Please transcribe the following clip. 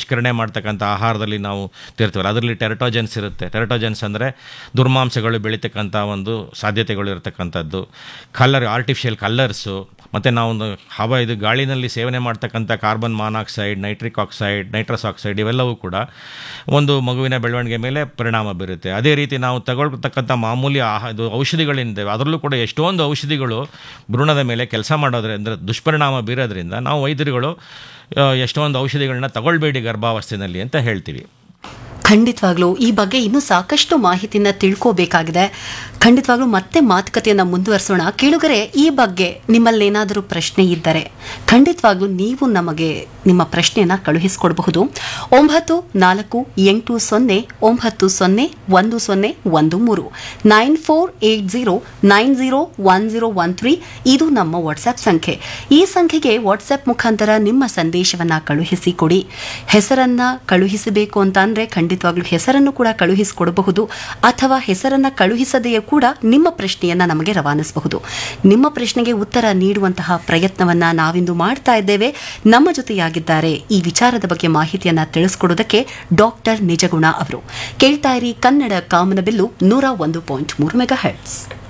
ಸಂಸ್ಕರಣೆ ಮಾಡ್ತಕ್ಕಂಥ ಆಹಾರದಲ್ಲಿ ನಾವು ತಿರ್ತೀವಲ್ಲ ಅದರಲ್ಲಿ ಟೆರಟೋಜೆನ್ಸ್ ಇರುತ್ತೆ ಟೆರಟೋಜೆನ್ಸ್ ಅಂದರೆ ದುರ್ಮಾಂಸಗಳು ಬೆಳೀತಕ್ಕಂಥ ಒಂದು ಸಾಧ್ಯತೆಗಳು ಇರತಕ್ಕಂಥದ್ದು ಕಲರ್ ಆರ್ಟಿಫಿಷಿಯಲ್ ಕಲ್ಲರ್ಸು ಮತ್ತು ನಾವು ಒಂದು ಹವ ಇದು ಗಾಳಿನಲ್ಲಿ ಸೇವನೆ ಮಾಡ್ತಕ್ಕಂಥ carbon monoxide nitric oxide nitrous oxide ಇವೆಲ್ಲವೂ ಕೂಡ ಒಂದು ಮಗುವಿನ ಬೆಳವಣಿಗೆ ಮೇಲೆ ಪರಿಣಾಮ ಬೀರುತ್ತೆ ಅದೇ ರೀತಿ ನಾವು ತಗೊಳ್ತಕ್ಕಂಥ ಮಾಮೂಲಿ ಆಹ ಇದು ಔಷಧಿಗಳಿಂದ ಅದರಲ್ಲೂ ಕೂಡ ಎಷ್ಟೊಂದು ಔಷಧಿಗಳು ಭ್ರೂಣದ ಮೇಲೆ ಕೆಲಸ ಮಾಡೋದ್ರಿಂದ ದುಷ್ಪರಿಣಾಮ ಬೀರೋದ್ರಿಂದ ನಾವು ವೈದ್ಯರುಗಳು ಆ, ಎಷ್ಟೊಂದು ಔಷಧಿಗಳನ್ನ ತಗೊಳ್ಬೇಡಿ ಗರ್ಭಾವಸ್ಥೆಯಲ್ಲಿ ಅಂತ ಹೇಳ್ತೀವಿ ಖಂಡಿತವಾಗ್ಲೂ ಈ ಬಗ್ಗೆ ಇನ್ನೂ ಸಾಕಷ್ಟು ಮಾಹಿತಿನ ತಿಳ್ಕೋಬೇಕಾಗಿದೆ ಖಂಡಿತವಾಗ್ಲೂ ಮತ್ತೆ ಮಾತುಕತೆಯನ್ನು ಮುಂದುವರಿಸೋಣ ಕೇಳುಗರೆ ಈ ಬಗ್ಗೆ ನಿಮ್ಮಲ್ಲೇನಾದರೂ ಪ್ರಶ್ನೆ ಇದ್ದರೆ ಖಂಡಿತವಾಗ್ಲೂ ನೀವು ನಮಗೆ ನಿಮ್ಮ ಪ್ರಶ್ನೆಯನ್ನು ಕಳುಹಿಸಿಕೊಡಬಹುದು ಒಂಬತ್ತು ನಾಲ್ಕು ಎಂಟು ಸೊನ್ನೆ ಒಂಬತ್ತು ಸೊನ್ನೆ ಒಂದು ಸೊನ್ನೆ ಒಂದು ಮೂರು nine four eight zero nine zero one zero one three ಇದು ನಮ್ಮ ವಾಟ್ಸ್ಆ್ಯಪ್ ಸಂಖ್ಯೆ ಈ ಸಂಖ್ಯೆಗೆ ವಾಟ್ಸ್ಆ್ಯಪ್ ಮುಖಾಂತರ ನಿಮ್ಮ ಸಂದೇಶವನ್ನು ಕಳುಹಿಸಿ ಕೊಡಿ ಹೆಸರನ್ನ ಕಳುಹಿಸಬೇಕು ಅಂತ ಅಂದರೆ ಖಂಡಿತವಾಗ್ಲೂ ಹೆಸರನ್ನು ಕೂಡ ಕಳುಹಿಸಿಕೊಡಬಹುದು ಅಥವಾ ಹೆಸರನ್ನ ಕಳುಹಿಸದೆಯೂ ಕೂಡ ನಿಮ್ಮ ಪ್ರಶ್ನೆಯನ್ನ ನಮಗೆ ರವಾನಿಸಬಹುದು ನಿಮ್ಮ ಪ್ರಶ್ನೆಗೆ ಉತ್ತರ ನೀಡುವಂತಹ ಪ್ರಯತ್ನವನ್ನ ನಾವಿಂದು ಮಾಡ್ತಾ ಇದ್ದೇವೆ ನಮ್ಮ ಜೊತೆಯಾಗಿದ್ದಾರೆ ಈ ವಿಚಾರದ ಬಗ್ಗೆ ಮಾಹಿತಿಯನ್ನ ತಿಳಿಸ್ಕೊಡೋದಕ್ಕೆ ಡಾಕ್ಟರ್ ನಿಜಗುಣ ಅವರು ಕೇಳ್ತಾ ಇರಿ ಕನ್ನಡ ಕಾಮನಬಿಲ್ಲು ನೂರ ಒಂದು ಪಾಯಿಂಟ್ ಮೂರು ಮೆಗಾ ಹೆಡ್ಸ್